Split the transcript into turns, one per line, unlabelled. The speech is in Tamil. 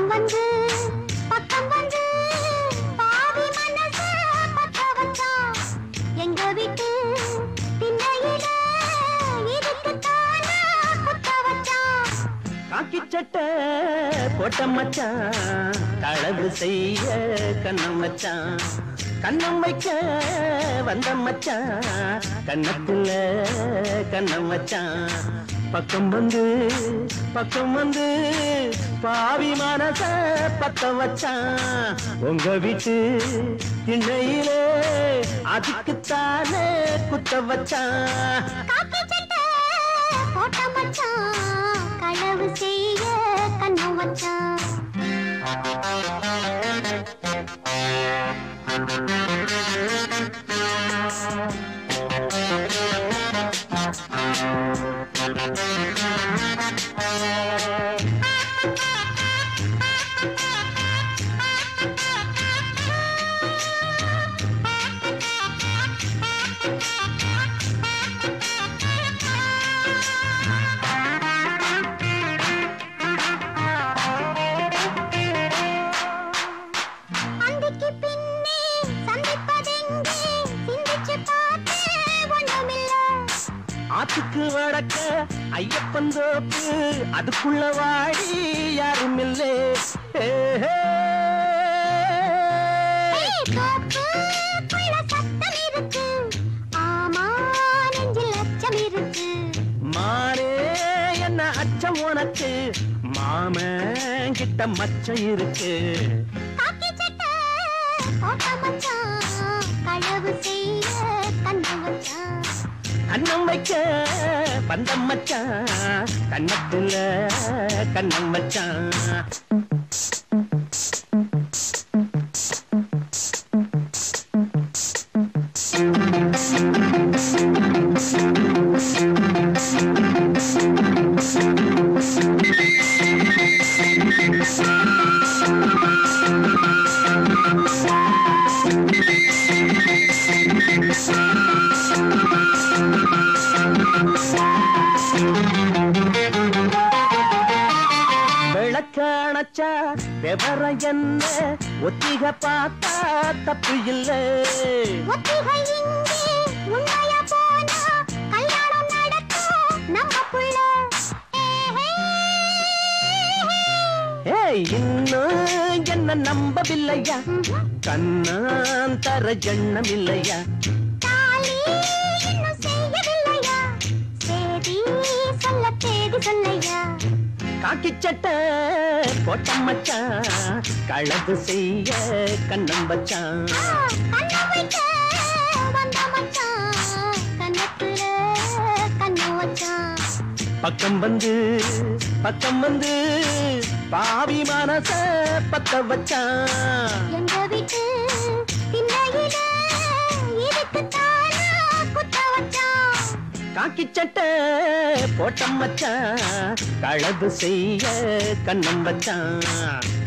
வந்து பக்கம் வந்து பாவி மனச பத்த வச்சான் எங்க வீட்டு திண்ணையில இதுக்குத்தானா குத்த வச்சான்
காக்கி சட்டை போட்ட மச்சான் களவு செய்ய கண்ணம் மச்சான் கண்ணம் வைக்க வந்த மச்சான் கண்ணத்துல கண்ணம் மச்சான் பக்கம் வந்து பக்கம் வந்து பாவி மனச பத்த வச்சான் உங்க வீட்டு திண்ணையிலே அதுக்குத்தானே குத்த வச்சான்
காக்கி சட்டை போட்ட மச்சான் களவு செய்ய கண்ணம் வச்சான் அந்திக்கு பின்னே சந்திப்பதெங்கே சிந்திச்சு பார்த்து ஒண்ணுமில்ல
ஆத்துக்கு வடக்க ஐயப்பன் தோப்பு அதுக்குள்ள வாடி யாரும் இல்லே
ஏய், தோப்புக்குள்ள சத்தம் இருக்கு ஆமா நெஞ்சில் அச்சம் இருக்கு
மானே என்ன அச்சம் உனக்கு மாமன் கிட்ட மச்சம் இருக்கு
காக்கி சட்டை போட்ட மச்சான் களவு செய்ய கண்ணு வச்சான்
கண்ணம் வைக்க பந்தம் மச்சான் கண்ணத்துல கண்ணம் மச்சான் விளக்காணச்சா விவர என்ன ஒத்திக பார்த்தா தப்பு இல்லை
ஒத்திகை இங்கே உண்மையா போனா கல்யாணம் நடக்கும் நம்ம புள்ள ஏஹே.
ஏய் இன்னும் என்ன நம்பவில்லையா
ம்ஹும்.
கண்ணான் தர எண்ணம் இல்லையா
தாலி இன்னும் செய்யவில்லையா சேதி சொல்ல தேதி சொல்லையா
காக்கி சட்டை போட்ட மச்சான் களவு செய்ய கண்ணம் வச்சான்
ஆ, கண்ணை வைக்க வந்த மச்சான் கண்ணத்துல கண்ணு வச்சான்
பக்கம் வந்து பக்கம் வந்து பாவி மனச பத்த வச்சான்
எங்க வீட்டு திண்ணையில இதுக்குத்தானா குத்த வச்சான்
காக்கி சட்டை போட்ட மச்சான் களவு செய்ய கண்ணம் வச்சான்